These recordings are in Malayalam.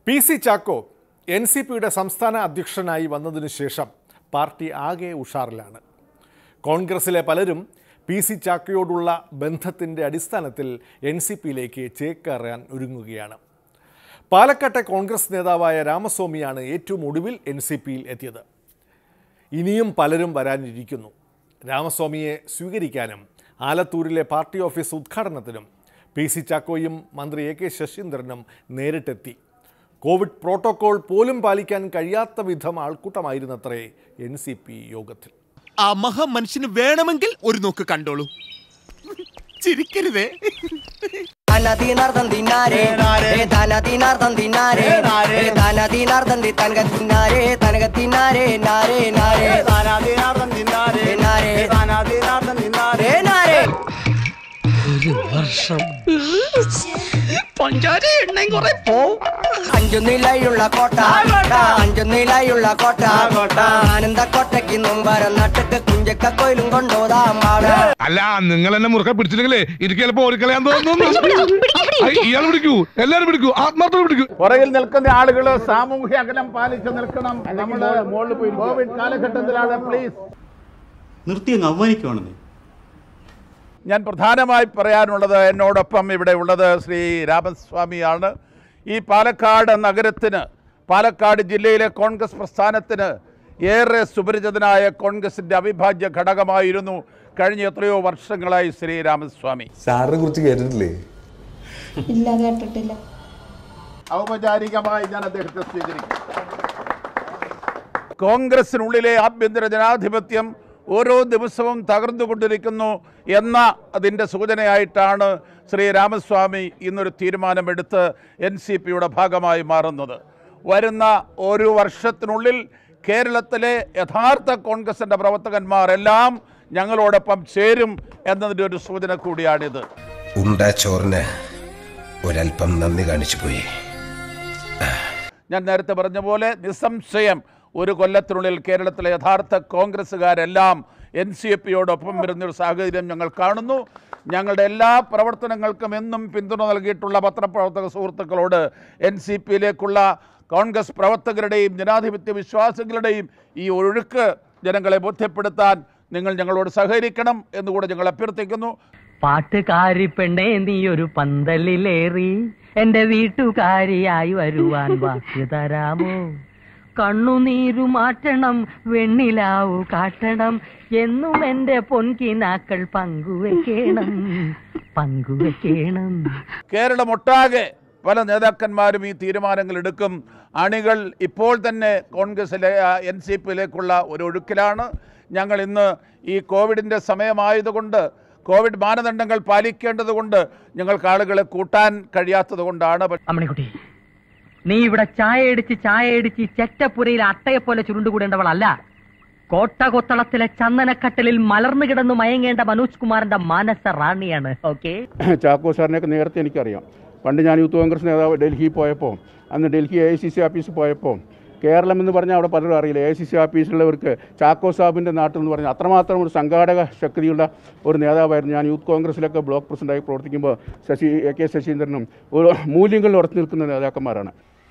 P C Chacko N C പിയുടെ സംസ്ഥാന അധ്യക്ഷനായി വന്നതിനു ശേഷം പാർട്ടി ആകെ ഉഷാറിലാണ് കോൺഗ്രസിലെ പലരും പി സി ചാക്കോയോടുള്ള ബന്ധത്തിൻ്റെ അടിസ്ഥാനത്തിൽ എൻ സി പിയിലേക്ക് ചേക്കേറാൻ ഒരുങ്ങുകയാണ് പാലക്കാട്ടെ കോൺഗ്രസ് നേതാവായ രാമസ്വാമിയാണ് ഏറ്റവും ഒടുവിൽ എൻ സി പിയിൽ എത്തിയത് ഇനിയും പലരും വരാനിരിക്കുന്നു രാമസ്വാമിയെ സ്വീകരിക്കാനും ആലത്തൂരിലെ പാർട്ടി ഓഫീസ് ഉദ്ഘാടനത്തിനും പി സി ചാക്കോയും മന്ത്രി എ കെ ശശീന്ദ്രനും നേരിട്ടെത്തി കോവിഡ് പ്രോട്ടോകോൾ പോലും പാലിക്കാൻ കഴിയാത്ത വിധം ആൾക്കൂട്ടമായിരുന്നത്രേ എൻ സി പി യോഗത്തിൽ ആ മഹാമനുഷ്യന് വേണമെങ്കിൽ ഒരു നോക്ക് കണ്ടോളൂ ചിരിക്കരുതേ ധനദിനാർദ്ദം തിന്നാരേ ഏ ധനദിനാർദ്ദം തിന്നാരേ ഏ ധനദിനാർദ്ദം തി തനക തിന്നാരേ തനക തിന്നാരേ നാരേ നാരേ ധാനാധീനാർത്ഥം തിന്നാരേ ഏ നാരേ ധാനാധീനാർത്ഥം തിന്നാരേ ഏ നാരേ അഞ്ചു നിലയുള്ള കോട്ട അഞ്ചു നിലയുള്ള കോട്ട ആനന്ദ കോട്ടയ്ക്ക് മുമ്പരം നട്ടക്ക് കുഞ്ചക്ക കൊയിലും കൊണ്ടോതാം പാട് അല്ല നിങ്ങൾ എന്നെ മുറുക്കെ പിടിച്ചില്ലെങ്കിലേ എനിക്ക് ചിലപ്പോ ഓടിക്കളയാൻ തോന്നുന്നു ഇയാൾ പിടിക്കൂ എല്ലാരും പിടിക്കൂ ആത്മാർത്ഥം പിടിക്കൂ പുറകിൽ നിൽക്കുന്ന ആളുകൾ സാമൂഹ്യ അകലം പാലിച്ച് നിൽക്കണം നമ്മള് കോവിഡ് കാലഘട്ടത്തിലാണ് പ്ലീസ് നിർത്തി അങ്ങ് അവമാനിക്കുവാണെന്നേ ഞാൻ പ്രധാനമായി പറയാനുള്ളത് എന്നോടൊപ്പം ഇവിടെ ഉള്ളത് ശ്രീ രാമസ്വാമിയാണ് ഈ പാലക്കാട് നഗരത്തിന് പാലക്കാട് ജില്ലയിലെ കോൺഗ്രസ് പ്രസ്ഥാനത്തിന് ഏറെ സുപരിചിതനായ കോൺഗ്രസിൻ്റെ അവിഭാജ്യ ഘടകമായിരുന്നു കഴിഞ്ഞ എത്രയോ വർഷങ്ങളായി ശ്രീ രാമസ്വാമി സാറിനെ കുറിച്ച് കേട്ടിട്ടില്ലേ ഇല്ല കേട്ടിട്ടില്ല ഔപചാരികമായി ഞാൻ അദ്ദേഹത്തെ സ്വീകരിക്കും കോൺഗ്രസിനുള്ളിലെ ആഭ്യന്തര ജനാധിപത്യം ഓരോ ദിവസവും തകർന്നുകൊണ്ടിരിക്കുന്നു എന്ന അതിൻ്റെ സൂചനയായിട്ടാണ് ശ്രീ രാമസ്വാമി ഇന്നൊരു തീരുമാനമെടുത്ത് എൻ സി പിയുടെ ഭാഗമായി മാറുന്നത് വരുന്ന ഒരു വർഷത്തിനുള്ളിൽ കേരളത്തിലെ യഥാർത്ഥ കോൺഗ്രസിൻ്റെ പ്രവർത്തകന്മാരെല്ലാം ഞങ്ങളോടൊപ്പം ചേരും എന്നതിൻ്റെ ഒരു സൂചന കൂടിയാണിത് ഉണ്ട ചോറിന് ഒരല്പം നന്ദി കാണിച്ചു പോയി ഞാൻ നേരത്തെ പറഞ്ഞ പോലെ നിസ്സംശയം ഒരു കൊല്ലത്തിനുള്ളിൽ കേരളത്തിലെ യഥാർത്ഥ കോൺഗ്രസ്സുകാരെല്ലാം എൻ സി എ പിയോടൊപ്പം വരുന്നൊരു സാഹചര്യം ഞങ്ങൾ കാണുന്നു ഞങ്ങളുടെ എല്ലാ പ്രവർത്തനങ്ങൾക്കും എന്നും പിന്തുണ നൽകിയിട്ടുള്ള പത്രപ്രവർത്തക സുഹൃത്തുക്കളോട് എൻ സി പിയിലേക്കുള്ള കോൺഗ്രസ് പ്രവർത്തകരുടെയും ജനാധിപത്യ വിശ്വാസികളുടെയും ഈ ഒഴുക്ക് ജനങ്ങളെ ബോധ്യപ്പെടുത്താൻ നിങ്ങൾ ഞങ്ങളോട് സഹകരിക്കണം എന്നുകൂടെ ഞങ്ങൾ അഭ്യർത്ഥിക്കുന്നു പാട്ടുകാരി പെണ്ണേ നീ ഒരു പന്തലിലേറി എന്റെ വീട്ടുകാരിയായി വരുവാൻ വാക്ക് തരാമോ കണ്ണുനീരു മാറ്റണം വെണ്ണിലാവു കാട്ടണം എന്നും എന്റെ പൊൻകിനാക്കൾ പങ്കുവെക്കണം പങ്കുവെക്കണം കേരളമൊട്ടാകെ പല നേതാക്കന്മാരും ഈ തീരുമാനങ്ങൾ എടുക്കും അണികൾ ഇപ്പോൾ തന്നെ കോൺഗ്രസിലെ എൻ സി പിയിലേക്കുള്ള ഒരു ഒഴുക്കിലാണ് ഞങ്ങൾ ഇന്ന് ഈ കോവിഡിൻ്റെ സമയമായതുകൊണ്ട് കോവിഡ് മാനദണ്ഡങ്ങൾ പാലിക്കേണ്ടതുകൊണ്ട് ഞങ്ങൾക്ക് ആളുകളെ കൂട്ടാൻ കഴിയാത്തത് കൊണ്ടാണ് അമ്മണിക്കുട്ടി നീ ഇവിടെ ചായ അടിച്ച് ചായ അടിച്ച് ഈ ചെറ്റപ്പുരയിൽ അട്ടയെ പോലെ ചുരുണ്ടുകൂടേണ്ടവളല്ല കോട്ട കൊത്തളത്തിലെ ചന്ദനക്കട്ടലിൽ മലർന്നു കിടന്നു മയങ്ങേണ്ട മനോജ് കുമാറിന്റെ മാനസ റാണിയാണ് ഓക്കെ ചാക്കോ സാറിനെയൊക്കെ നേരത്തെ എനിക്കറിയാം പണ്ട് ഞാൻ യൂത്ത് കോൺഗ്രസ് നേതാവ് ഡൽഹി പോയപ്പോൾ അന്ന് Delhi A I C C ഓഫീസിൽ പോയപ്പോൾ കേരളം എന്ന് പറഞ്ഞാൽ അവിടെ പലരും അറിയില്ല എ ഐ സി സി ഓഫീസിലുള്ളവർക്ക് ചാക്കോ സാബിൻ്റെ നാട്ടിൽ എന്ന് പറഞ്ഞാൽ അത്രമാത്രം ഒരു സംഘാടക ശക്തിയുള്ള ഒരു നേതാവായിരുന്നു ഞാൻ യൂത്ത് കോൺഗ്രസിലൊക്കെ ബ്ലോക്ക് പ്രസിഡൻ്റായി പ്രവർത്തിക്കുമ്പോൾ ശശി എ കെ ശശീന്ദ്രനും ഒരു മൂല്യങ്ങളിൽ ഉറച്ചു നിൽക്കുന്ന നേതാക്കന്മാരാണ്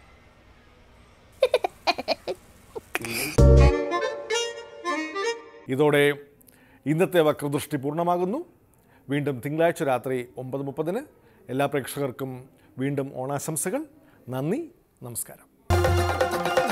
ഇതോടെ ഇന്നത്തെ വക്രദൃഷ്ടി പൂർണ്ണമാകുന്നു വീണ്ടും തിങ്കളാഴ്ച രാത്രി ഒമ്പത് മുപ്പതിന് എല്ലാ പ്രേക്ഷകർക്കും വീണ്ടും ഓണാശംസകൾ നന്ദി നമസ്കാരം